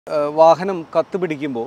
ഏഹ് വാഹനം കത്ത് പിടിക്കുമ്പോൾ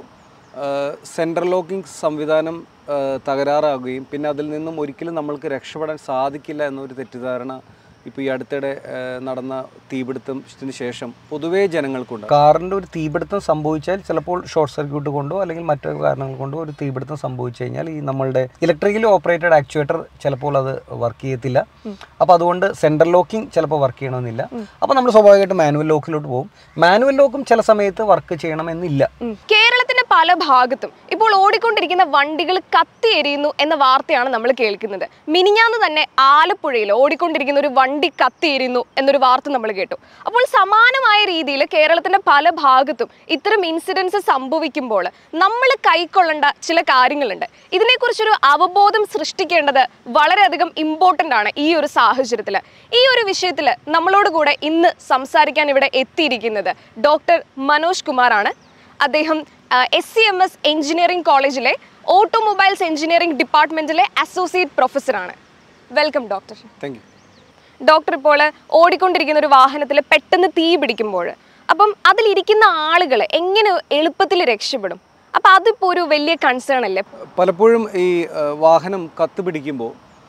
സെൻട്രൽ ലോക്കിംഗ് സംവിധാനം ഏഹ് തകരാറാകുകയും പിന്നെ അതിൽ നിന്നും ഒരിക്കലും നമ്മൾക്ക് രക്ഷപ്പെടാൻ സാധിക്കില്ല എന്നൊരു തെറ്റിദ്ധാരണ ഇപ്പോൾ ഈ അടുത്തിടെ ഏഹ് നടന്ന തീപിടുത്തത്തിന് ശേഷം പൊതുവേ ജനങ്ങൾക്കുണ്ട് കാറിൻ്റെ ഒരു തീപിടുത്തം സംഭവിച്ചാൽ ചിലപ്പോൾ ഷോർട്ട് സർക്യൂട്ട് കൊണ്ടോ അല്ലെങ്കിൽ മറ്റു കാരണങ്ങൾ കൊണ്ടോ ഒരു തീപിടുത്തം സംഭവിച്ചു കഴിഞ്ഞാൽ ഈ നമ്മളുടെ ഇലക്ട്രിക്കലി ഓപ്പറേറ്റഡ് ആക്ച്വേറ്റർ ചിലപ്പോൾ അത് വർക്ക് ചെയ്യത്തില്ല അപ്പോൾ അതുകൊണ്ട് സെൻട്രൽ ലോക്കിംഗ് ചിലപ്പോൾ വർക്ക് ചെയ്യണമെന്നില്ല അപ്പോൾ നമ്മൾ സ്വാഭാവികമായിട്ടും മാനുവൽ ലോക്കിലോട്ട് പോകും മാനുവൽ ലോക്കും ചില സമയത്ത് വർക്ക് ചെയ്യണമെന്നില്ല കേരളത്തിന്റെ പല ഭാഗത്തും ഇപ്പോൾ ഓടിക്കൊണ്ടിരിക്കുന്ന വണ്ടികൾ കത്തിയെരിയുന്നു എന്ന വാർത്തയാണ് നമ്മൾ കേൾക്കുന്നത് മിനിഞ്ഞാന്ന് തന്നെ ആലപ്പുഴയിൽ ഓടിക്കൊണ്ടിരിക്കുന്ന ഒരു വണ്ടി കത്തിയെരിയുന്നു എന്നൊരു വാർത്ത നമ്മൾ കേട്ടു അപ്പോൾ സമാനമായ രീതിയിൽ കേരളത്തിന്റെ പല ഭാഗത്തും ഇത്തരം ഇൻസിഡൻസ് സംഭവിക്കുമ്പോൾ നമ്മൾ കൈക്കൊള്ളേണ്ട ചില കാര്യങ്ങളുണ്ട് ഇതിനെക്കുറിച്ചൊരു അവബോധം സൃഷ്ടിക്കേണ്ടത് വളരെയധികം ഇമ്പോർട്ടൻ്റ് ആണ് ഈ ഒരു സാഹചര്യത്തിൽ ഈ ഒരു വിഷയത്തിൽ നമ്മളോട് കൂടെ ഇന്ന് സംസാരിക്കാൻ ഇവിടെ എത്തിയിരിക്കുന്നത് ഡോക്ടർ മനോജ് കുമാറാണ് അദ്ദേഹം S C M S engineering കോളേജിലെ ഓട്ടോമൊബൈൽസ് എഞ്ചിനീയറിംഗ് ഡിപ്പാർട്ട്മെന്റിലെ അസോസിയേറ്റ് പ്രൊഫസറാണ് welcome doctor thank you doctor ഇപ്പോൾ ഓടിക്കൊണ്ടിരിക്കുന്ന ഒരു വാഹനത്തിൽ പെട്ടെന്ന് തീ പിടിക്കുമ്പോൾ അപ്പം അതിലിരിക്കുന്ന ആളുകൾ എങ്ങനെ എളുപ്പത്തിൽ രക്ഷപ്പെടും അപ്പം അതിപ്പോൾ ഒരു വലിയ കൺസേൺ അല്ലേ പലപ്പോഴും ഈ ഏഹ്, വാഹനം കത്ത് പിടിക്കുമ്പോൾ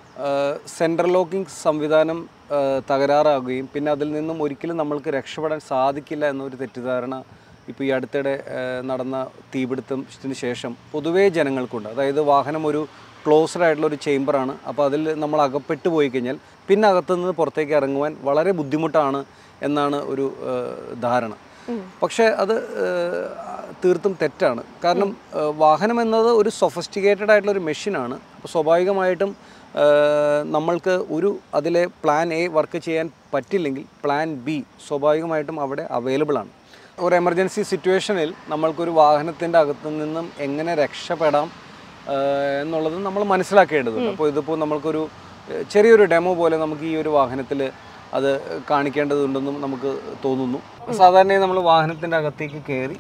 സെൻട്രൽ ലോക്കിംഗ് സംവിധാനം ഏഹ്, തകരാറാകുകയും പിന്നെ അതിൽ നിന്നും ഒരിക്കലും നമ്മൾക്ക് രക്ഷപ്പെടാൻ സാധിക്കില്ല എന്നൊരു തെറ്റിദ്ധാരണ ഇപ്പോൾ ഈ അടുത്തിടെ ഏഹ്, നടന്ന തീപിടുത്തത്തിന് ശേഷം പൊതുവേ ജനങ്ങൾക്കുണ്ട് അതായത് വാഹനം ഒരു ക്ലോസ്ഡ് ആയിട്ടുള്ള ഒരു ചേംബറാണ് അപ്പോൾ അതിൽ നമ്മൾ അകപ്പെട്ടു പോയി കഴിഞ്ഞാൽ പിന്നെ അകത്തുനിന്ന് പുറത്തേക്ക് ഇറങ്ങുവാൻ വളരെ ബുദ്ധിമുട്ടാണ് എന്നാണ് ഒരു ഏഹ്, ധാരണ പക്ഷേ അത് ഏഹ്, തീർത്തും തെറ്റാണ് കാരണം ഏഹ്, വാഹനം എന്നത് ഒരു സൊഫിസ്റ്റിക്കേറ്റഡ് ആയിട്ടുള്ള ഒരു മെഷീനാണ് അപ്പോൾ സ്വാഭാവികമായിട്ടും ഏഹ്, നമ്മൾക്ക് ഒരു അതിലെ പ്ലാൻ എ വർക്ക് ചെയ്യാൻ പറ്റില്ലെങ്കിൽ പ്ലാൻ ബി സ്വാഭാവികമായിട്ടും അവിടെ അവൈലബിൾ ആണ് ഒരു എമർജൻസി സിറ്റുവേഷനിൽ നമ്മൾക്കൊരു വാഹനത്തിൻ്റെ അകത്തു നിന്നും എങ്ങനെ രക്ഷപ്പെടാം ഏഹ്, എന്നുള്ളത് നമ്മൾ മനസ്സിലാക്കേണ്ടതുണ്ട് അപ്പോൾ ഇതിപ്പോൾ നമ്മൾക്കൊരു ഏഹ്, ചെറിയൊരു ഡെമോ പോലെ നമുക്ക് ഈ ഒരു വാഹനത്തിൽ അത് കാണിക്കേണ്ടതുണ്ടെന്നും നമുക്ക് തോന്നുന്നു സാധാരണയായി നമ്മൾ വാഹനത്തിൻ്റെ അകത്തേക്ക് കയറി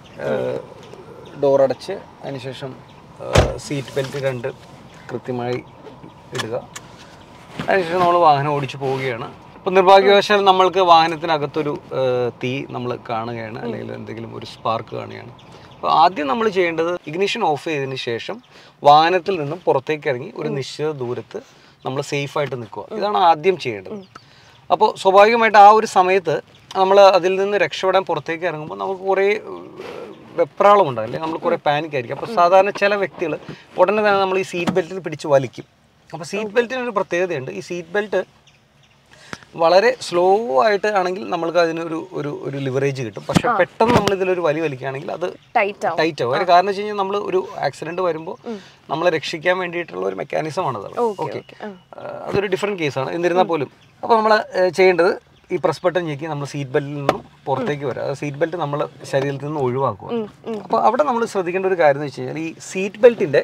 ഡോർ അടച്ച് അതിനുശേഷം സീറ്റ് ബെൽറ്റ് രണ്ട് കൃത്യമായി ഇടുക അതിനുശേഷം നമ്മൾ വാഹനം ഓടിച്ചു പോവുകയാണ് അപ്പോൾ നിർഭാഗ്യവശാൽ നമ്മൾക്ക് വാഹനത്തിനകത്തൊരു ഏഹ്, തീ നമ്മൾ കാണുകയാണ് അല്ലെങ്കിൽ എന്തെങ്കിലും ഒരു സ്പാർക്ക് കാണുകയാണ് അപ്പോൾ ആദ്യം നമ്മൾ ചെയ്യേണ്ടത് ഇഗ്നിഷൻ ഓഫ് ചെയ്തതിന് ശേഷം വാഹനത്തിൽ നിന്നും പുറത്തേക്ക് ഇറങ്ങി ഒരു നിശ്ചിത ദൂരത്ത് നമ്മൾ സേഫായിട്ട് നിൽക്കുക ഇതാണ് ആദ്യം ചെയ്യേണ്ടത് അപ്പോൾ സ്വാഭാവികമായിട്ട് ആ ഒരു സമയത്ത് നമ്മൾ അതിൽ നിന്ന് രക്ഷപ്പെടാൻ പുറത്തേക്ക് ഇറങ്ങുമ്പോൾ നമുക്ക് കുറേ വെപ്രാളം ഉണ്ടാകും അല്ലെങ്കിൽ നമ്മൾ കുറേ പാനിക് ആയിരിക്കും അപ്പോൾ സാധാരണ ചില വ്യക്തികൾ ഉടനെ തന്നെ നമ്മൾ ഈ സീറ്റ് ബെൽറ്റിൽ പിടിച്ച് വലിക്കും അപ്പോൾ സീറ്റ് ബെൽറ്റിന് ഒരു പ്രത്യേകതയുണ്ട് ഈ സീറ്റ് ബെൽറ്റ് വളരെ സ്ലോ ആയിട്ട് ആണെങ്കിൽ നമ്മൾക്ക് അതിനൊരു ഒരു ഒരു ലിവറേജ് കിട്ടും പക്ഷെ പെട്ടെന്ന് നമ്മൾ ഇതിലൊരു വലി വലിക്കുകയാണെങ്കിൽ അത് ടൈറ്റ് ആവും ടൈറ്റ് ആവും അതിന് കാരണം വെച്ച് കഴിഞ്ഞാൽ നമ്മൾ ഒരു ആക്സിഡന്റ് വരുമ്പോൾ നമ്മളെ രക്ഷിക്കാൻ വേണ്ടിയിട്ടുള്ള ഒരു മെക്കാനിസം ആണ് ഓക്കെ അതൊരു ഡിഫറെൻറ്റ് കേസാണ് എന്നിരുന്നാൽ പോലും അപ്പോൾ നമ്മൾ ചെയ്യേണ്ടത് ഈ പ്രസ് ബട്ടൺ ഞെക്കി നമ്മൾ സീറ്റ് ബെൽറ്റിൽ നിന്നും പുറത്തേക്ക് വരാം അത് സീറ്റ് ബെൽറ്റ് നമ്മൾ ശരീരത്തിൽ നിന്ന് ഒഴിവാക്കുക അപ്പോൾ അവിടെ നമ്മൾ ശ്രദ്ധിക്കേണ്ട ഒരു കാര്യം എന്ന് വെച്ച് കഴിഞ്ഞാൽ ഈ സീറ്റ് ബെൽറ്റിൻ്റെ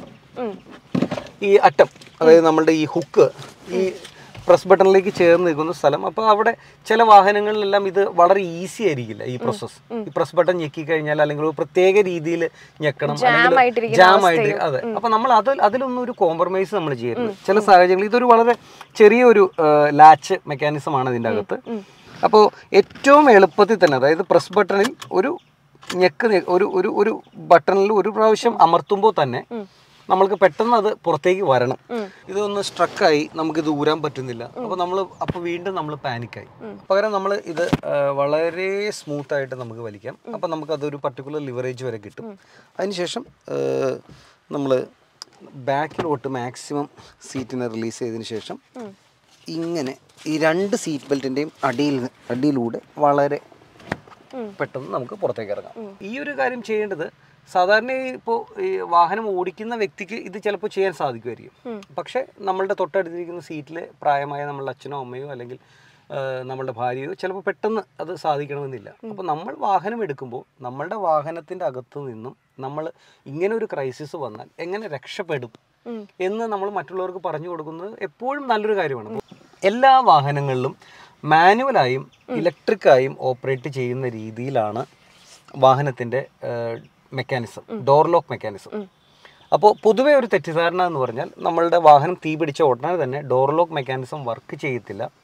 ഈ അറ്റം അതായത് നമ്മളുടെ ഈ ഹുക്ക് ഈ പ്രസ് ബട്ടണിലേക്ക് ചേർന്ന് നിൽക്കുന്ന സ്ഥലം അപ്പോൾ അവിടെ ചില വാഹനങ്ങളിലെല്ലാം ഇത് വളരെ ഈസി ആയിരിക്കില്ല ഈ പ്രോസസ്സ് ഈ പ്രസ് ബട്ടൺ ഞെക്കി കഴിഞ്ഞാൽ അല്ലെങ്കിൽ ഒരു പ്രത്യേക രീതിയിൽ ഞെക്കണം അല്ലെങ്കിൽ ആയിട്ടിരിക്കുന്ന ജാം ആയിട്ട് അതെ അപ്പൊ നമ്മൾ അതിൽ അതിലൊന്നും ഒരു കോംപ്രമൈസ് നമ്മൾ ചെയ്യരുത് ചില സാഹചര്യങ്ങളിൽ ഇതൊരു വളരെ ചെറിയൊരു ലാച്ച് മെക്കാനിസം ആണ് ഇതിൻ്റെ അകത്ത് അപ്പോൾ ഏറ്റവും എളുപ്പത്തിൽ തന്നെ അതായത് പ്രസ് ബട്ടണിൽ ഒരു ഞെക്ക് നി- ഒരു ഒരു ഒരു ബട്ടണിൽ ഒരു പ്രാവശ്യം അമർത്തുമ്പോൾ തന്നെ നമ്മൾക്ക് പെട്ടെന്ന് അത് പുറത്തേക്ക് വരണം ഇതൊന്ന് സ്ട്രക്കായി നമുക്കിത് ഊരാൻ പറ്റുന്നില്ല അപ്പോൾ നമ്മൾ അപ്പോൾ വീണ്ടും നമ്മൾ പാനിക്കായി പകരം നമ്മൾ ഇത് ആ, വളരെ സ്മൂത്ത് ആയിട്ട് നമുക്ക് വലിക്കാം അപ്പോൾ നമുക്ക് അതൊരു പർട്ടിക്കുലർ ലിവറേജ് വരെ കിട്ടും അതിനുശേഷം നമ്മൾ ബാക്കിലോട്ട് മാക്സിമം സീറ്റിനെ റിലീസ് ചെയ്തതിന് ശേഷം ഇങ്ങനെ ഈ രണ്ട് സീറ്റ് ബെൽറ്റിൻ്റെയും അടിയിൽ നി- അടിയിലൂടെ വളരെ പെട്ടെന്ന് നമുക്ക് പുറത്തേക്ക് ഇറങ്ങാം ഈ ഒരു കാര്യം ചെയ്യേണ്ടത് സാധാരണ ഇപ്പോൾ ഈ വാഹനം ഓടിക്കുന്ന വ്യക്തിക്ക് ഇത് ചിലപ്പോൾ ചെയ്യാൻ സാധിക്കുമായിരിക്കും പക്ഷേ നമ്മളുടെ തൊട്ടടുത്തിരിക്കുന്ന സീറ്റിൽ പ്രായമായ നമ്മളുടെ അച്ഛനോ അമ്മയോ അല്ലെങ്കിൽ ആ, നമ്മളുടെ ഭാര്യയോ ചിലപ്പോൾ പെട്ടെന്ന് അത് സാധിക്കണമെന്നില്ല അപ്പോൾ നമ്മൾ വാഹനം എടുക്കുമ്പോൾ നമ്മളുടെ വാഹനത്തിൻ്റെ അകത്തു നിന്നും നമ്മൾ ഇങ്ങനെ ഒരു ക്രൈസിസ് വന്നാൽ എങ്ങനെ രക്ഷപ്പെടും എന്ന് നമ്മൾ മറ്റുള്ളവർക്ക് പറഞ്ഞു കൊടുക്കുന്നത് എപ്പോഴും നല്ലൊരു കാര്യമാണ് എല്ലാ വാഹനങ്ങളിലും മാനുവലായും ഇലക്ട്രിക്കായും ഓപ്പറേറ്റ് ചെയ്യുന്ന രീതിയിലാണ് വാഹനത്തിൻ്റെ മെക്കാനിസം ഡോർ ലോക്ക് മെക്കാനിസം അപ്പോൾ പൊതുവേ ഒരു തെറ്റിദ്ധാരണ എന്ന് പറഞ്ഞാൽ നമ്മളുടെ വാഹനം തീ പിടിച്ച ഉടനെ തന്നെ ഡോർ ലോക്ക് മെക്കാനിസം വർക്ക് ചെയ്യത്തില്ല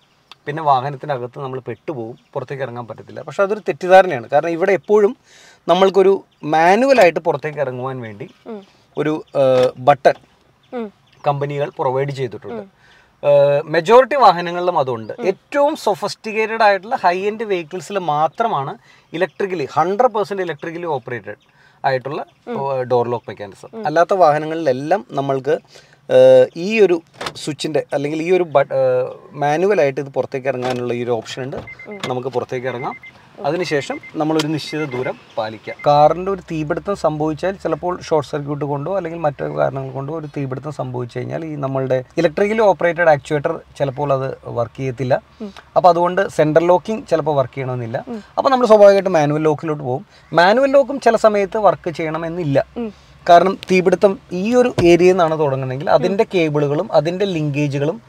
പിന്നെ വാഹനത്തിനകത്ത് നമ്മൾ പെട്ടുപോകും പുറത്തേക്ക് ഇറങ്ങാൻ പറ്റത്തില്ല പക്ഷെ അതൊരു തെറ്റിദ്ധാരണയാണ് കാരണം ഇവിടെ എപ്പോഴും നമ്മൾക്കൊരു മാനുവലായിട്ട് പുറത്തേക്ക് ഇറങ്ങുവാൻ വേണ്ടി ഒരു ബട്ടൺ ഉം. കമ്പനികൾ പ്രൊവൈഡ് ചെയ്തിട്ടുണ്ട് മെജോറിറ്റി വാഹനങ്ങളിലും അതുണ്ട് ഏറ്റവും സൊഫസ്റ്റിക്കേറ്റഡ് ആയിട്ടുള്ള ഹൈ എൻഡ് വെഹിക്കിൾസിൽ മാത്രമാണ് electrically hundred percent electrically operated ആയിട്ടുള്ള ഡോർ ലോക്ക് മെക്കാനിസം അല്ലാത്ത വാഹനങ്ങളിലെല്ലാം നമ്മൾക്ക് ഏഹ്, ഈ ഒരു സ്വിച്ചിൻ്റെ അല്ലെങ്കിൽ ഈ ഒരു മാനുവലായിട്ട് ഇത് പുറത്തേക്ക് ഇറങ്ങാനുള്ള ഈ ഒരു ഓപ്ഷൻ ഉണ്ട് നമുക്ക് പുറത്തേക്ക് ഇറങ്ങാം അതിനുശേഷം നമ്മളൊരു നിശ്ചിത ദൂരം പാലിക്കുക കാറിൻ്റെ ഒരു തീപിടുത്തം സംഭവിച്ചാൽ ചിലപ്പോൾ ഷോർട്ട് സർക്യൂട്ട് കൊണ്ടോ അല്ലെങ്കിൽ മറ്റു കാരണങ്ങൾ കൊണ്ടോ ഒരു തീപിടുത്തം സംഭവിച്ചു കഴിഞ്ഞാൽ ഈ നമ്മളുടെ ഇലക്ട്രിക്കലി ഓപ്പറേറ്റഡ് ആക്ച്വേറ്റർ ചിലപ്പോൾ അത് വർക്ക് ചെയ്യത്തില്ല അപ്പോൾ അതുകൊണ്ട് സെൻട്രൽ ലോക്കിംഗ് ചിലപ്പോൾ വർക്ക് ചെയ്യണമെന്നില്ല അപ്പോൾ നമ്മൾ സ്വാഭാവികമായിട്ടും മാനുവൽ ലോക്കിലോട്ട് പോകും മാനുവൽ ലോക്കും ചില സമയത്ത് വർക്ക് ചെയ്യണമെന്നില്ല കാരണം തീപിടുത്തം ഈ ഒരു ഏരിയയിൽ നിന്നാണ് തുടങ്ങുന്നതെങ്കിൽ അതിൻ്റെ കേബിളുകളും അതിൻ്റെ ലിങ്കേജുകളും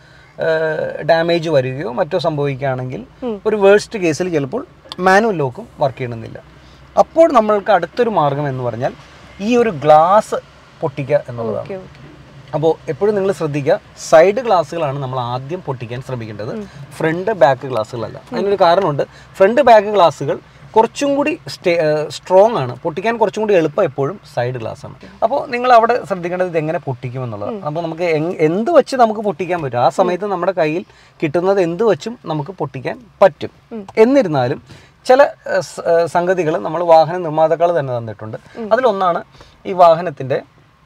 ഡാമേജ് വരികയോ മറ്റോ സംഭവിക്കുകയാണെങ്കിൽ ഒരു വേഴ്സ്റ്റ് കേസിൽ ചിലപ്പോൾ മാനുവൽ ലോക്കും വർക്ക് ചെയ്യണമെന്നില്ല അപ്പോൾ നമ്മൾക്ക് അടുത്തൊരു മാർഗം എന്ന് പറഞ്ഞാൽ ഈ ഒരു ഗ്ലാസ് പൊട്ടിക്കുക എന്നുള്ളതാണ് ഓക്കെ ഓക്കെ അപ്പോൾ എപ്പോഴും നിങ്ങൾ ശ്രദ്ധിക്കുക സൈഡ് ഗ്ലാസ്സുകളാണ് നമ്മൾ ആദ്യം പൊട്ടിക്കാൻ ശ്രമിക്കേണ്ടത് ഫ്രണ്ട് ബാക്ക് ഗ്ലാസ്സുകളല്ല അതിനൊരു കാരണമുണ്ട് ഫ്രണ്ട് ബാക്ക് ഗ്ലാസ്സുകൾ കുറച്ചും കൂടി സ്റ്റേ സ്ട്രോങ് ആണ് പൊട്ടിക്കാൻ കുറച്ചും കൂടി എളുപ്പം എപ്പോഴും സൈഡ് ഗ്ലാസ് ആണ് അപ്പോൾ നിങ്ങൾ അവിടെ ശ്രദ്ധിക്കേണ്ടത് ഇത് എങ്ങനെ പൊട്ടിക്കും എന്നുള്ളതാണ് അപ്പോൾ നമുക്ക് എങ്- എന്ത് വെച്ച് നമുക്ക് പൊട്ടിക്കാൻ പറ്റും ആ സമയത്ത് നമ്മുടെ കയ്യിൽ കിട്ടുന്നത് എന്ത് വെച്ചും നമുക്ക് പൊട്ടിക്കാൻ പറ്റും എന്നിരുന്നാലും ചില സംഗതികൾ നമ്മൾ വാഹന നിർമ്മാതാക്കൾ തന്നെ തന്നിട്ടുണ്ട് അതിലൊന്നാണ് ഈ വാഹനത്തിൻ്റെ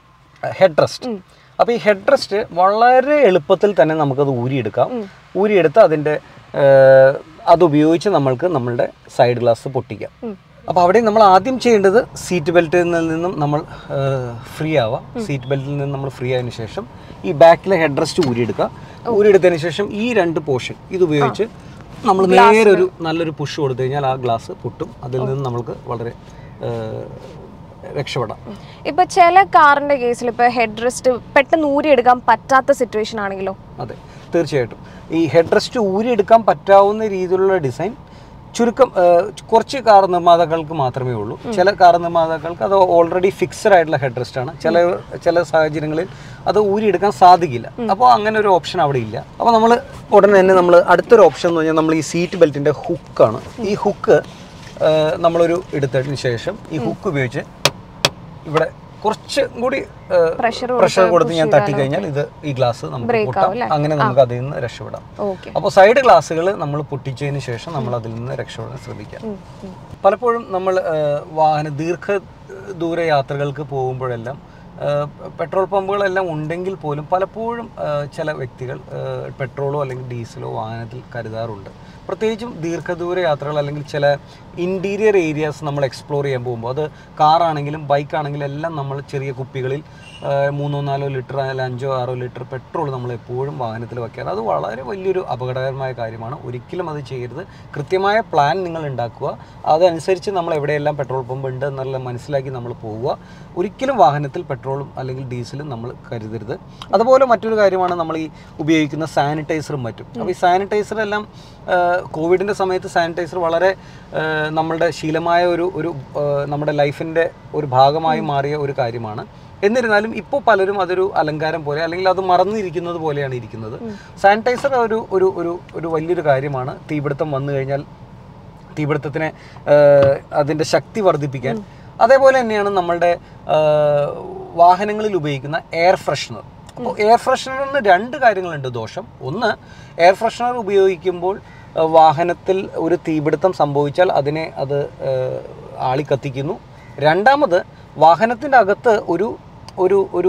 ഹെഡ് റെസ്റ്റ് അപ്പോൾ ഈ ഹെഡ് റെസ്റ്റ് വളരെ എളുപ്പത്തിൽ തന്നെ നമുക്കത് ഊരിയെടുക്കാം ഊരിയെടുത്ത് അതിൻ്റെ ഏഹ്, അതുപയോഗിച്ച് നമ്മൾക്ക് നമ്മളുടെ സൈഡ് ഗ്ലാസ് പൊട്ടിക്കാം അപ്പോൾ അവിടെ നമ്മൾ ആദ്യം ചെയ്യേണ്ടത് സീറ്റ് ബെൽറ്റിൽ നിന്നും നമ്മൾ ഫ്രീ ആവാം സീറ്റ് ബെൽറ്റിൽ നിന്ന് നമ്മൾ ഫ്രീ ആയതിനു ശേഷം ഈ ബാക്കിലെ ഹെഡ് റെസ്റ്റ് ഊരിയെടുക്കുക ഊരിയെടുത്തതിന് ശേഷം ഈ രണ്ട് പോർഷൻ ഇത് ഉപയോഗിച്ച് നമ്മൾ നേരെ ഒരു നല്ലൊരു പുഷ് കൊടുത്തു കഴിഞ്ഞാൽ ആ ഗ്ലാസ് പൊട്ടും അതിൽ നിന്ന് നമ്മൾക്ക് വളരെ ഏഹ്, രക്ഷപ്പെടാം ഇപ്പൊ ചില കാറിന്റെ കേസിൽ ഇപ്പൊ ഹെഡ് റെസ്റ്റ് പെട്ടെന്ന് ഊരിയെടുക്കാൻ പറ്റാത്ത സിറ്റുവേഷൻ ആണെങ്കിലോ അതെ തീർച്ചയായിട്ടും ഈ ഹെഡ് റെസ്റ്റ് ഊരിയെടുക്കാൻ പറ്റാവുന്ന രീതിയിലുള്ള ഡിസൈൻ ചുരുക്കം ആ, കുറച്ച് കാർ നിർമ്മാതാക്കൾക്ക് മാത്രമേ ഉള്ളൂ ചില കാർ നിർമ്മാതാക്കൾക്ക് അത് ഓൾറെഡി ഫിക്സഡ് ആയിട്ടുള്ള ഹെഡ് റെസ്റ്റ് ആണ് ചില ചില സാഹചര്യങ്ങളിൽ അത് ഊരിയെടുക്കാൻ സാധിക്കില്ല അപ്പോൾ അങ്ങനെ ഒരു ഓപ്ഷൻ അവിടെ ഇല്ല അപ്പോൾ നമ്മൾ ഉടനെ തന്നെ നമ്മൾ അടുത്തൊരു ഓപ്ഷൻ എന്ന് പറഞ്ഞാൽ നമ്മൾ ഈ സീറ്റ് ബെൽറ്റിൻ്റെ ഹുക്കാണ് ഈ ഹുക്ക് നമ്മളൊരു എടുത്തതിന് ശേഷം ഈ ഹുക്ക് ഉപയോഗിച്ച് ഇവിടെ കുറച്ച് കൂടി Pressure പ്രഷർ കൊടുത്ത് ഞാൻ തട്ടി കഴിഞ്ഞാൽ ഇത് ഈ ഗ്ലാസ് നമുക്ക് Break പൊട്ടാം ആവും അല്ലേ? അങ്ങനെ നമുക്ക് അതിൽ നിന്ന് രക്ഷപ്പെടാം ഓക്കെ അപ്പോൾ സൈഡ് ഗ്ലാസ്സുകൾ നമ്മൾ പൊട്ടിച്ചതിന് ശേഷം നമ്മൾ അതിൽ നിന്ന് രക്ഷപ്പെടാൻ ശ്രമിക്കാം പലപ്പോഴും നമ്മൾ ആ, വാഹന ദീർഘ ദൂര യാത്രകൾക്ക് പോകുമ്പോഴെല്ലാം ആ, പെട്രോൾ പമ്പുകളെല്ലാം ഉണ്ടെങ്കിൽ പോലും പലപ്പോഴും ആ, ചില വ്യക്തികൾ ആ, പെട്രോളോ അല്ലെങ്കിൽ ഡീസലോ വാഹനത്തിൽ കരുതാറുണ്ട് പ്രത്യേകിച്ചും ദീർഘദൂര യാത്രകൾ അല്ലെങ്കിൽ ചില ഇൻറ്റീരിയർ ഏരിയാസ് നമ്മൾ എക്സ്പ്ലോർ ചെയ്യാൻ പോകുമ്പോൾ അത് കാറാണെങ്കിലും ബൈക്കാണെങ്കിലും എല്ലാം നമ്മൾ ചെറിയ കുപ്പികളിൽ ആ, മൂന്നോ നാലോ ലിറ്റർ അല്ലെങ്കിൽ അഞ്ചോ ആറോ ലിറ്റർ പെട്രോൾ നമ്മൾ എപ്പോഴും വാഹനത്തിൽ വയ്ക്കാറ് അത് വളരെ വലിയൊരു അപകടകരമായ കാര്യമാണ് ഒരിക്കലും അത് ചെയ്യരുത് കൃത്യമായ പ്ലാൻ നിങ്ങൾ ഉണ്ടാക്കുക അതനുസരിച്ച് നമ്മൾ എവിടെയെല്ലാം പെട്രോൾ പമ്പ് ഉണ്ട് എന്നുള്ള മനസ്സിലാക്കി നമ്മൾ പോവുക ഒരിക്കലും വാഹനത്തിൽ പെട്രോളും അല്ലെങ്കിൽ ഡീസലും നമ്മൾ കരുതരുത് അതുപോലെ മറ്റൊരു കാര്യമാണ് നമ്മൾ ഈ ഉപയോഗിക്കുന്ന സാനിറ്റൈസറും മറ്റും അപ്പോൾ ഈ സാനിറ്റൈസർ എല്ലാം കോവിഡിൻ്റെ സമയത്ത് സാനിറ്റൈസർ വളരെ ആ, നമ്മളുടെ ശീലമായ ഒരു ഒരു ആ, നമ്മുടെ ലൈഫിൻ്റെ ഒരു ഭാഗമായി മാറിയ ഒരു കാര്യമാണ് എന്നിരുന്നാലും ഇപ്പോൾ പലരും അതൊരു അലങ്കാരം പോലെ അല്ലെങ്കിൽ അത് മറന്നിരിക്കുന്നത് പോലെയാണ് ഇരിക്കുന്നത് സാനിറ്റൈസർ ഒരു ഒരു ഒരു ഒരു വലിയൊരു കാര്യമാണ് തീപിടുത്തം വന്നു കഴിഞ്ഞാൽ തീപിടുത്തത്തിനെ ആഹ്, അതിൻ്റെ ശക്തി വർദ്ധിപ്പിക്കാൻ അതേപോലെ തന്നെയാണ് നമ്മളുടെ ആഹ്, വാഹനങ്ങളിൽ ഉപയോഗിക്കുന്ന എയർ ഫ്രഷ്നർ അപ്പോൾ എയർ ഫ്രഷ്നറിന് രണ്ട് കാര്യങ്ങളുണ്ട് ദോഷം ഒന്ന് എയർ ഫ്രഷ്നർ ഉപയോഗിക്കുമ്പോൾ ആഹ്, വാഹനത്തിൽ ഒരു തീപിടുത്തം സംഭവിച്ചാൽ അതിനെ അത് ആഹ്, ആളി കത്തിക്കുന്നു രണ്ടാമത് വാഹനത്തിൻ്റെ അകത്ത് ഒരു ഒരു ഒരു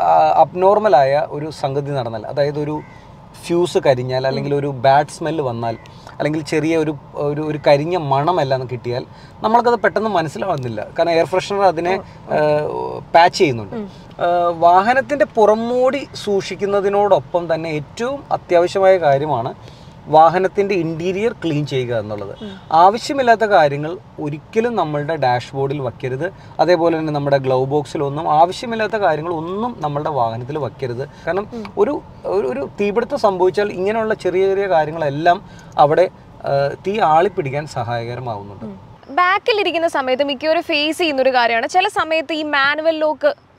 അബ്നോർമലായ ഒരു സംഗതി നടന്നാൽ അതായത് ഒരു ഫ്യൂസ് കരിഞ്ഞാൽ അല്ലെങ്കിൽ ഒരു ബാഡ് സ്മെല്ല് വന്നാൽ അല്ലെങ്കിൽ ചെറിയ ഒരു ഒരു ഒരു കരിഞ്ഞ മണമെല്ലാം കിട്ടിയാൽ നമ്മൾക്കത് പെട്ടെന്ന് മനസ്സിലാവുന്നില്ല കാരണം എയർ ഫ്രഷ്നർ അതിനെ പാച്ച് ചെയ്യുന്നുണ്ട് വാഹനത്തിൻ്റെ പുറംമൂടി സൂക്ഷിക്കുന്നതിനോടൊപ്പം തന്നെ ഏറ്റവും അത്യാവശ്യമായ കാര്യമാണ് വാഹനത്തിൻ്റെ ഇൻറ്റീരിയർ ക്ലീൻ ചെയ്യുക എന്നുള്ളത് ആവശ്യമില്ലാത്ത കാര്യങ്ങൾ ഒരിക്കലും നമ്മളുടെ ഡാഷ്ബോർഡിൽ വയ്ക്കരുത് അതേപോലെ തന്നെ നമ്മുടെ ഗ്ലൗ ബോക്സിലൊന്നും ആവശ്യമില്ലാത്ത കാര്യങ്ങൾ ഒന്നും നമ്മളുടെ വാഹനത്തിൽ വയ്ക്കരുത് കാരണം ഒരു ഒരു- ഒരു തീപിടുത്തം സംഭവിച്ചാൽ ഇങ്ങനെയുള്ള ചെറിയ ചെറിയ കാര്യങ്ങളെല്ലാം അവിടെ ആ, തീ ആളിപ്പിടിക്കാൻ സഹായകരമാവുന്നുണ്ട് ബാക്കിൽ ഇരിക്കുന്ന സമയത്ത് മിക്കവരും ഫേസ് ചെയ്യുന്ന ഒരു കാര്യമാണ് ചില സമയത്ത് ഈ മാനുവൽ ലോക്ക്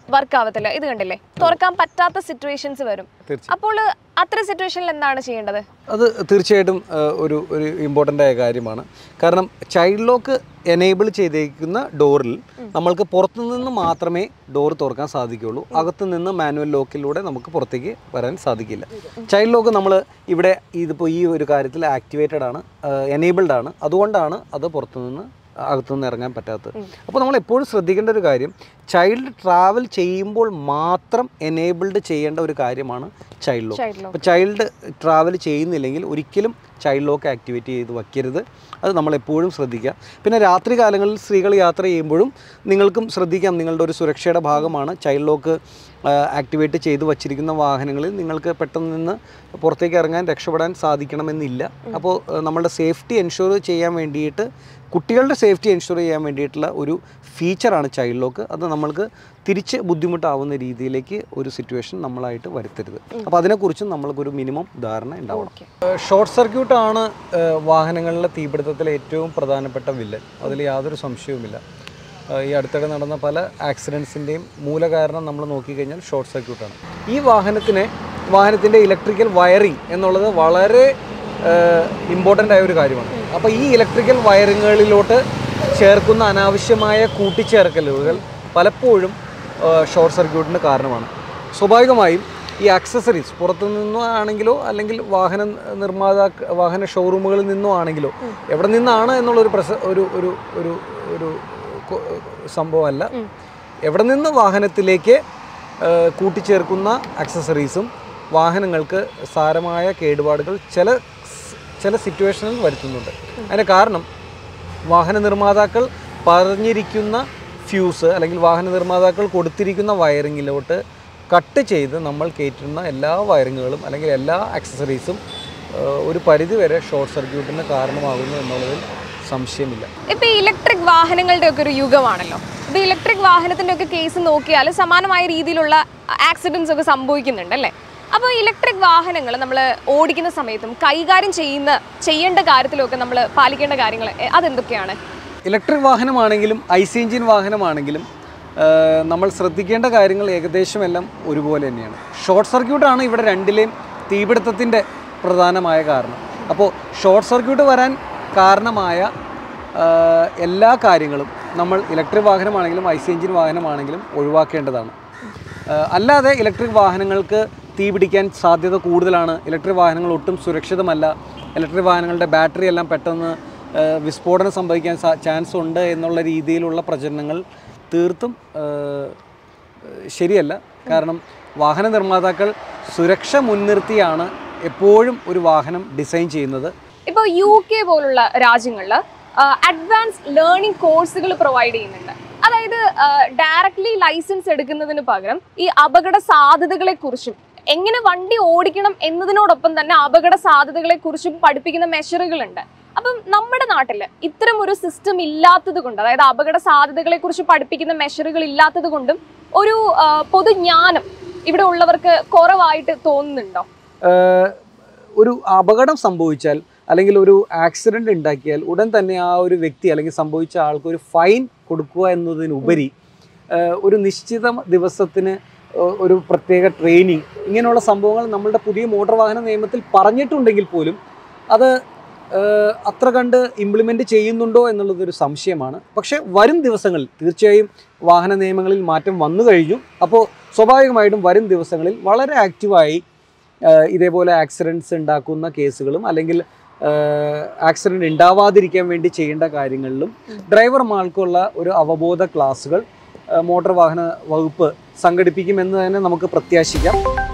വർക്ക് ആവത്തില്ല ഇത് കണ്ടില്ലേ തുറക്കാൻ പറ്റാത്ത സിറ്റുവേഷൻസ് വരും തീർച്ചയായും അപ്പോൾ അത്തരം സിറ്റുവേഷനിൽ എന്താണ് ചെയ്യേണ്ടത് അത് തീർച്ചയായിട്ടും ആ, ഒരു ഒരു ഇമ്പോർട്ടൻ്റ് ആയ കാര്യമാണ് കാരണം ചൈൽഡ് ലോക്ക് എനേബിൾ ചെയ്തേക്കുന്ന ഡോറിൽ നമ്മൾക്ക് പുറത്തു നിന്ന് മാത്രമേ ഡോർ തുറക്കാൻ സാധിക്കുകയുള്ളൂ അകത്ത് നിന്ന് മാനുവൽ ലോക്കിലൂടെ നമുക്ക് പുറത്തേക്ക് വരാൻ സാധിക്കില്ല ചൈൽഡ് ലോക്ക് നമ്മൾ ഇവിടെ ഇതിപ്പോൾ ഈ ഒരു കാര്യത്തിൽ ആക്ടിവേറ്റഡ് ആണ് എനേബിൾഡ് ആണ് അതുകൊണ്ടാണ് അത് പുറത്തു നിന്ന് അകത്തു നിന്ന് ഇറങ്ങാൻ പറ്റാത്തത് അപ്പോൾ നമ്മൾ എപ്പോഴും ശ്രദ്ധിക്കേണ്ട ഒരു കാര്യം ചൈൽഡ് ട്രാവൽ ചെയ്യുമ്പോൾ മാത്രം എനേബിൾഡ് ചെയ്യേണ്ട ഒരു കാര്യമാണ് ചൈൽഡ് ലോക്ക് ചൈൽഡ് അപ്പോൾ ചൈൽഡ് ട്രാവൽ ചെയ്യുന്നില്ലെങ്കിൽ ഒരിക്കലും ചൈൽഡ് ലോക്ക് ആക്ടിവേറ്റ് ചെയ്ത് വയ്ക്കരുത് അത് നമ്മൾ എപ്പോഴും ശ്രദ്ധിക്കുക പിന്നെ രാത്രി കാലങ്ങളിൽ സ്ത്രീകൾ യാത്ര ചെയ്യുമ്പോഴും നിങ്ങൾക്കും ശ്രദ്ധിക്കാം നിങ്ങളുടെ ഒരു സുരക്ഷയുടെ ഭാഗമാണ് ചൈൽഡ് ലോക്ക് ആക്ടിവേറ്റ് ചെയ്ത് വച്ചിരിക്കുന്ന വാഹനങ്ങളിൽ നിങ്ങൾക്ക് പെട്ടെന്ന് നിന്ന് പുറത്തേക്ക് ഇറങ്ങാൻ രക്ഷപ്പെടാൻ സാധിക്കണമെന്നില്ല അപ്പോൾ ഏഹ്, നമ്മളുടെ സേഫ്റ്റി എൻഷുർ ചെയ്യാൻ വേണ്ടിയിട്ട് കുട്ടികളുടെ സേഫ്റ്റി എൻഷുർ ചെയ്യാൻ വേണ്ടിയിട്ടുള്ള ഒരു ഫീച്ചറാണ് ചൈൽഡ് ലോക്ക് അത് നമ്മൾക്ക് തിരിച്ച് ബുദ്ധിമുട്ടാവുന്ന രീതിയിലേക്ക് ഒരു സിറ്റുവേഷൻ നമ്മളായിട്ട് വരുത്തരുത് അപ്പോൾ അതിനെക്കുറിച്ചും നമ്മൾക്കൊരു മിനിമം ധാരണ ഉണ്ടാവണം ഓക്കെ ഷോർട്ട് സർക്യൂട്ട് ആണ് ഏഹ്, വാഹനങ്ങളിലെ തീപിടുത്തത്തിലെ ഏറ്റവും പ്രധാനപ്പെട്ട വില്ലൻ അതിൽ യാതൊരു സംശയവുമില്ല ഏഹ്, ഈ അടുത്തിടെ നടന്ന പല ആക്സിഡൻസിൻ്റെയും മൂലകാരണം നമ്മൾ നോക്കിക്കഴിഞ്ഞാൽ ഷോർട്ട് സർക്യൂട്ടാണ് ഈ വാഹനത്തിനെ വാഹനത്തിൻ്റെ ഇലക്ട്രിക്കൽ വയറിംഗ് എന്നുള്ളത് വളരെ ഇമ്പോർട്ടൻ്റ് ആയ ഒരു കാര്യമാണ് അപ്പോൾ ഈ ഇലക്ട്രിക്കൽ വയറിങ്ങുകളിലോട്ട് ചേർക്കുന്ന അനാവശ്യമായ കൂട്ടിച്ചേർക്കലുകൾ പലപ്പോഴും ഷോർട്ട് സർക്യൂട്ടിന് കാരണമാണ് സ്വാഭാവികമായും ഈ ആക്സസറീസ് പുറത്തു നിന്നോ ആണെങ്കിലോ അല്ലെങ്കിൽ വാഹന നിർമ്മാതാ വാഹന ഷോറൂമുകളിൽ നിന്നോ ആണെങ്കിലോ എവിടെ നിന്നാണ് എന്നുള്ളൊരു പ്രസ ഒരു ഒരു ഒരു ഒരു കൊ- സംഭവമല്ല എവിടെ നിന്ന് വാഹനത്തിലേക്ക് ആ, കൂട്ടിച്ചേർക്കുന്ന ആക്സസറീസും വാഹനങ്ങൾക്ക് സാരമായ കേടുപാടുകൾ ചില സ്- ചില സിറ്റുവേഷനിൽ വരുത്തുന്നുണ്ട് അതിന് കാരണം വാഹന നിർമ്മാതാക്കൾ പറഞ്ഞിരിക്കുന്ന ഫ്യൂസ് അല്ലെങ്കിൽ വാഹന നിർമ്മാതാക്കൾ കൊടുത്തിരിക്കുന്ന വയറിങ്ങിലോട്ട് കട്ട് ചെയ്ത് നമ്മൾ കയറ്റുന്ന എല്ലാ വയറിങ്ങുകളും അല്ലെങ്കിൽ എല്ലാ ആക്സസറീസും ഒരു പരിധി വരെ ഷോർട്ട് സർക്യൂട്ടിന് കാരണമാകുന്നു എന്നുള്ളതിൽ സംശയമില്ല ഇപ്പൊ ഈ ഇലക്ട്രിക് വാഹനങ്ങളുടെ ഒക്കെ ഒരു യുഗമാണല്ലോ ഇപ്പൊ ഇലക്ട്രിക് വാഹനത്തിന്റെ ഒക്കെ കേസ് നോക്കിയാൽ സമാനമായ രീതിയിലുള്ള ആക്സിഡൻസ് ഒക്കെ സംഭവിക്കുന്നുണ്ട് അല്ലേ അപ്പോൾ ഇലക്ട്രിക് വാഹനങ്ങൾ നമ്മൾ ഓടിക്കുന്ന സമയത്തും കൈകാര്യം ചെയ്യുന്ന ചെയ്യേണ്ട കാര്യത്തിലൊക്കെ നമ്മൾ പാലിക്കേണ്ട കാര്യങ്ങൾ എ, അതെന്തൊക്കെയാണ് ഇലക്ട്രിക് വാഹനമാണെങ്കിലും ഐ സി എഞ്ചിൻ വാഹനമാണെങ്കിലും ആ, നമ്മൾ ശ്രദ്ധിക്കേണ്ട കാര്യങ്ങൾ ഏകദേശം എല്ലാം ഒരുപോലെ തന്നെയാണ് ഷോർട്ട് സർക്യൂട്ടാണ് ഇവിടെ രണ്ടിലെയും തീപിടുത്തത്തിൻ്റെ പ്രധാനമായ കാരണം അപ്പോൾ ഷോർട്ട് സർക്യൂട്ട് വരാൻ കാരണമായ ആ, എല്ലാ കാര്യങ്ങളും നമ്മൾ ഇലക്ട്രിക് വാഹനമാണെങ്കിലും ഐ സി എഞ്ചിൻ വാഹനമാണെങ്കിലും ഒഴിവാക്കേണ്ടതാണ് ആ, അല്ലാതെ ഇലക്ട്രിക് വാഹനങ്ങൾക്ക് തീ പിടിക്കാൻ സാധ്യത കൂടുതലാണ് ഇലക്ട്രിക് വാഹനങ്ങൾ ഒട്ടും സുരക്ഷിതമല്ല ഇലക്ട്രിക് വാഹനങ്ങളുടെ ബാറ്ററി എല്ലാം പെട്ടെന്ന് ആ, വിസ്ഫോടനം സംഭവിക്കാൻ സാ ചാൻസ് ഉണ്ട് എന്നുള്ള രീതിയിലുള്ള പ്രചരണങ്ങൾ തീർത്തും ആ, ശരിയല്ല കാരണം വാഹന നിർമ്മാതാക്കൾ സുരക്ഷ മുൻനിർത്തിയാണ് എപ്പോഴും ഒരു വാഹനം ഡിസൈൻ ചെയ്യുന്നത് ഇപ്പോൾ യു കെ പോലുള്ള രാജ്യങ്ങളിൽ അഡ്വാൻസ് ലേണിംഗ് കോഴ്സുകൾ പ്രൊവൈഡ് ചെയ്യുന്നുണ്ട് അതായത് ഡയറക്ട്ലി ലൈസൻസ് എടുക്കുന്നതിന് പകരം ഈ അപകട സാധ്യതകളെ കുറിച്ചും എങ്ങനെ വണ്ടി ഓടിക്കണം എന്നതിനോടൊപ്പം തന്നെ അപകട സാധ്യതകളെ കുറിച്ചും പഠിപ്പിക്കുന്ന മെഷറുകളുണ്ട് അപ്പം നമ്മുടെ നാട്ടിൽ ഇത്തരം ഒരു സിസ്റ്റം ഇല്ലാത്തത് കൊണ്ട് അതായത് അപകട സാധ്യതകളെ കുറിച്ച് പഠിപ്പിക്കുന്ന മെഷറുകൾ ഇല്ലാത്തത് കൊണ്ടും ഒരു ആ, പൊതുജ്ഞാനം ഇവിടെ ഉള്ളവർക്ക് കുറവായിട്ട് തോന്നുന്നുണ്ടോ ഏഹ് ഒരു അപകടം സംഭവിച്ചാൽ അല്ലെങ്കിൽ ഒരു ആക്സിഡന്റ് ഉണ്ടാക്കിയാൽ ഉടൻ തന്നെ ആ ഒരു വ്യക്തി അല്ലെങ്കിൽ സംഭവിച്ച ആൾക്ക് ഒരു ഫൈൻ കൊടുക്കുക എന്നതിനുപരി ഏഹ് ഒരു നിശ്ചിത ദിവസത്തിന് ഒ- ഒരു പ്രത്യേക ട്രെയിനിങ് ഇങ്ങനെയുള്ള സംഭവങ്ങൾ നമ്മളുടെ പുതിയ മോട്ടോർ വാഹന നിയമത്തിൽ പറഞ്ഞിട്ടുണ്ടെങ്കിൽ പോലും അത് ഏഹ് അത്ര കണ്ട് ഇംപ്ലിമെൻ്റ് ചെയ്യുന്നുണ്ടോ എന്നുള്ളത് ഒരു സംശയമാണ് പക്ഷേ വരും ദിവസങ്ങളിൽ തീർച്ചയായും വാഹന നിയമങ്ങളിൽ മാറ്റം വന്നു കഴിഞ്ഞു അപ്പോൾ സ്വാഭാവികമായിട്ടും വരും ദിവസങ്ങളിൽ വളരെ ആക്റ്റീവായി ആഹ് ഇതേപോലെ ആക്സിഡൻസ് ഉണ്ടാക്കുന്ന കേസുകളും അല്ലെങ്കിൽ ആക്സിഡൻറ്റ് ഉണ്ടാവാതിരിക്കാൻ വേണ്ടി ചെയ്യേണ്ട കാര്യങ്ങളിലും ഡ്രൈവർമാർക്കുള്ള ഒരു അവബോധ ക്ലാസ്സുകൾ ആഹ് മോട്ടോർ വാഹന വകുപ്പ് സംഘടിപ്പിക്കുമെന്ന് തന്നെ നമുക്ക് പ്രത്യാശിക്കാം